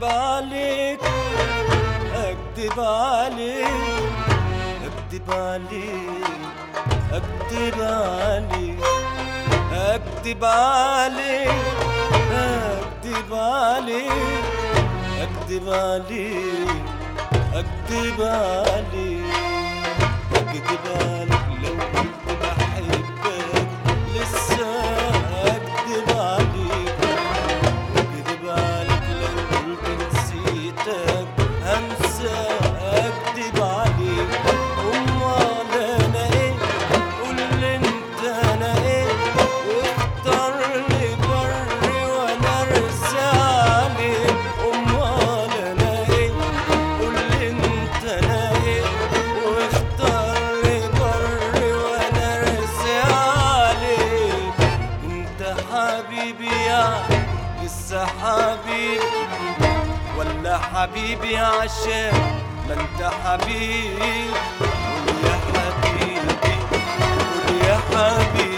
عليك اكدب عليك اكدب عليك اكدب عليك اكدب عليك اكدب عليك اكدب عليك اكدب عليك اكدب عليك لو كنت بحبك لسه اكدب عليك اكدب عليك لو كنت نسيتك هنسى اكدب عليك امال انا ايه قول لي انت انا ايه واختار لي بري وانا ارسى عليك امال انا ايه قول لي انت انا ايه واختار لي بري وانا ارسى عليك انت حبيبي يا لسه حبيبي ولا حبيبي عشان ما انت حبيبي قول يا حبيبي قول يا حبيبي